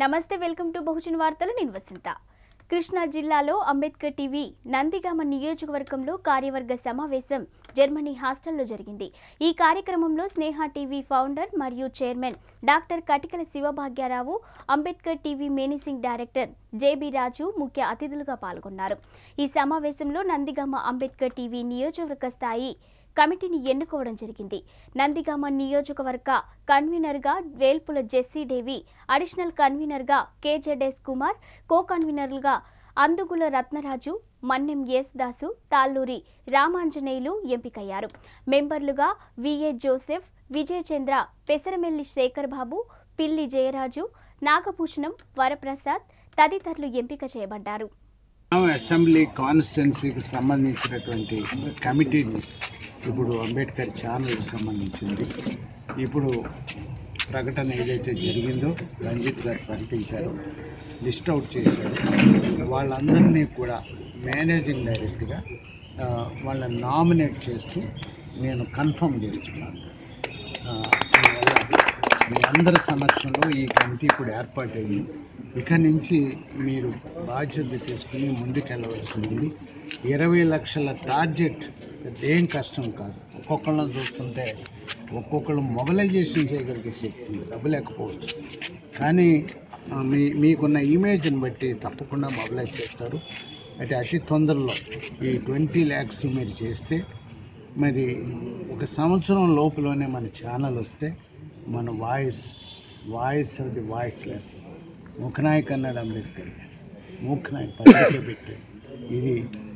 నమస్తే welcome to Bahujan వార్తలు నేను వసంత కృష్ణా జిల్లాలో అంబేద్కర్ టీవీ నందిగామ నియోజకవర్గంలో కార్యవర్గ సమావేశం జర్మనీ హాస్టల్లో జరిగింది ఈ కార్యక్రమంలో స్నేహ టీవీ ఫౌండర్ మరియు chairman doctor Katikala Sivabhagyarao Ambedkar TV managing director JB Raju ముఖ్య అతిథులుగా పాల్గొన్నారు ఈ సమావేశంలో నందిగామ అంబేద్కర్ టీవీ నియోజకవర్గ స్థాయి కమిటీని ఎన్నుకోవడం జరిగింది నందిగామ నియోజకవర్గ కన్వీనర్గా వేల్పుల జెస్సీ దేవి అడిషనల్ కన్వీనర్గా కేజెడ్ఎస్ కుమార్ కో కన్వీనర్లుగా అందుగుల రత్నరాజు మన్నెం ఎస్ దాసు తాళ్ళూరి రామాంజనేయులు ఎంపికయ్యారు మెంబర్లుగా విఏ జోసెఫ్ విజయ్ చంద్ర పెసరమెల్లి శేఖర్ బాబు పిల్లి జయరాజు నాగభూషణం వరప్రసాద్ తదితరులు ఎంపిక చేయబడ్డారు అసెంబ్లీ కాన్స్టిట్యున్సీకి సంబంధించినటువంటి కమిటీని ఇప్పుడు అంబేద్కర్ ఛానల్కి సంబంధించింది ఇప్పుడు ప్రకటన ఏదైతే జరిగిందో రంజిత్ గారు ప్రకటించారు లిస్ట్ అవుట్ చేశారు వాళ్ళందరినీ కూడా మేనేజింగ్ డైరెక్ట్గా ఆ, వాళ్ళని నామినేట్ చేస్తూ నేను కన్ఫర్మ్ చేస్తున్నాను ఆ, అందువల్ల మీ అందరి సమక్షంలో ఈ కమిటీ ఇప్పుడు ఏర్పాటైంది ఇక నుంచి మీరు బాధ్యత తీసుకుని ముందుకెళ్ళవలసింది ఇరవై లక్షల టార్గెట్ ఏం కష్టం కాదు ఒక్కొక్కళ్ళని చూస్తుంటే ఒక్కొక్కళ్ళు మొబలైజేషన్ చేయగలిగే శక్తి ఉంది డబ్బు లేకపోవచ్చు కానీ ఆ, మీ మీకున్న ఇమేజ్ని బట్టి తప్పకుండా మొబలైజ్ చేస్తారు అయితే అతి తొందరలో ఈ ట్వంటీ ల్యాక్స్ మీరు చేస్తే మరి ఒక సంవత్సరం లోపులోనే మన ఛానల్ వస్తే మన voice voice of the voiceless Mooknayak అన్నాడు అంబేద్కర్ మూక్నాయక్ పత్రిక పెట్టి ఇది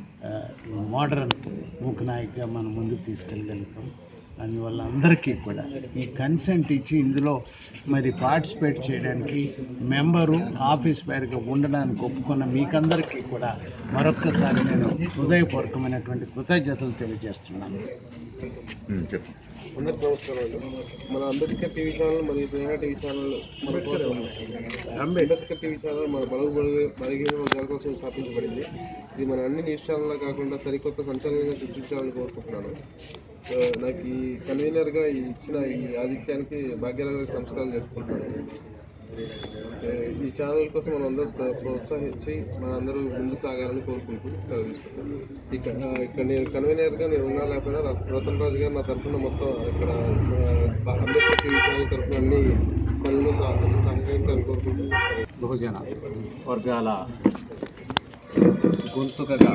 మోడర్న్ మూక్నాయక్గా మనం ముందుకు తీసుకెళ్ళగలుగుతాం అందువల్ల అందరికీ కూడా ఈ కన్సెంట్ ఇచ్చి ఇందులో మరి పార్టిసిపేట్ చేయడానికి మెంబరు ఆఫీస్ పేరుగా ఉండడానికి ఒప్పుకున్న మీకందరికీ కూడా మరొక్కసారి నేను హృదయపూర్వకమైనటువంటి కృతజ్ఞతలు తెలియజేస్తున్నాను అందరికి నమస్కారం అండి మన అంబేద్కర్ టీవీ ఛానల్ మరియు స్నేహ టీవీ ఛానల్ మన కోసం అంబేద్కర్ టీవీ ఛానల్ మన బలుగు బలుగు బలహీన వర్గాల కోసం స్థాపించబడింది ఇది మన అన్ని న్యూస్ ఛానల్ కాకుండా సరికొత్త సంచలనంగా సృష్టించాలని కోరుకుంటున్నాను ఆ, నాకు ఈ కన్వీనర్గా ఈ ఇచ్చిన ఈ ఆదిత్యానికి భాగ్యనగర్ నమస్కారాలు చేసుకుంటున్నాను ఆ, ఈ ఛానల్ కోసం మనం అందరూ స- ప్రోత్సహించి మనందరూ ముందు సాగాలని కోరుకుంటూ సెలవు తీసుకుంటాను ఇక ఆ, ఇక్కడ నేను కన్వీనర్గా నేను ఉన్నా లేకపోయినా రత- రతన్ రాజు గారు నా తరఫున మొత్తం ఇక్కడ ఆ, అంబేద్కర్ టీవీ ఛానల్ తరఫున అన్ని పనులు సహ- సహకరించాలని కోరుకుంటూ బహుజన వర్గాల గొంతుకగా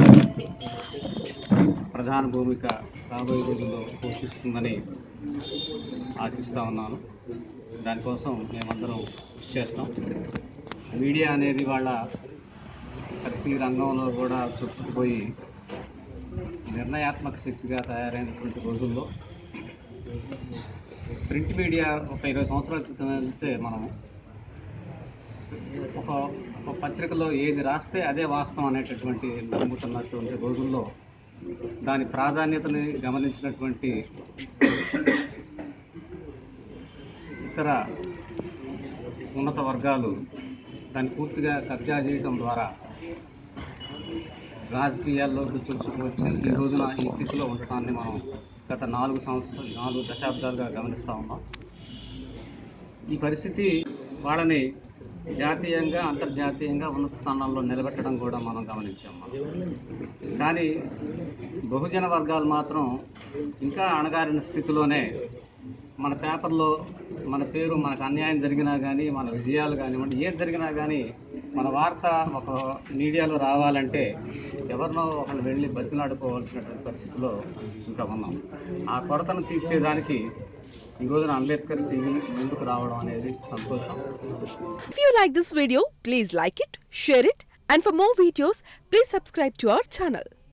ప్రధాన భూమిక రాబోయే రోజుల్లో పోషిస్తుందని ఆశిస్తూ ఉన్నాను దానికోసం మేమందరం కృషి చేస్తాం మీడియా అనేది వాళ్ళ ప్రతి రంగంలో కూడా చొచ్చుకుపోయి నిర్ణయాత్మక శక్తిగా తయారైనటువంటి రోజుల్లో ప్రింట్ మీడియా ఒక ఇరవై సంవత్సరాల క్రితం వెళ్తే మనం ఒక ఒక పత్రికలో ఏది రాస్తే అదే వాస్తవం అనేటటువంటి నమ్ముతున్నటువంటి రోజుల్లో దాని ప్రాధాన్యతని గమనించినటువంటి ఇతర ఉన్నత వర్గాలు దాన్ని పూర్తిగా కబ్జా చేయటం ద్వారా రాజకీయాల్లోకి చొచ్చుకువచ్చి ఈ రోజున ఈ స్థితిలో ఉండటాన్ని మనం గత నాలుగు సంవత్సరాలు నాలుగు దశాబ్దాలుగా గమనిస్తూ ఉన్నాం ఈ పరిస్థితి వాళ్ళని జాతీయంగా అంతర్జాతీయంగా ఉన్నత స్థానాల్లో నిలబెట్టడం కూడా మనం గమనించాం మనం కానీ బహుజన వర్గాలు మాత్రం ఇంకా అణగారిన స్థితిలోనే మన పేపర్లో మన పేరు మనకు అన్యాయం జరిగినా కానీ మన విజయాలు కానివ్వండి ఏది జరిగినా కానీ మన వార్త ఒక మీడియాలో రావాలంటే ఎవరినో ఒకళ్ళు వెళ్ళి బతిలాడుకోవాల్సినటువంటి పరిస్థితిలో ఇంకా ఉన్నాం ఆ కొరతను తీర్చేదానికి ఈ రోజున అంబేద్కర్ టీవీ ముందుకు రావడం అనేది సంతోషం If you like this video, please like it, share it, and for more videos, please subscribe to our channel.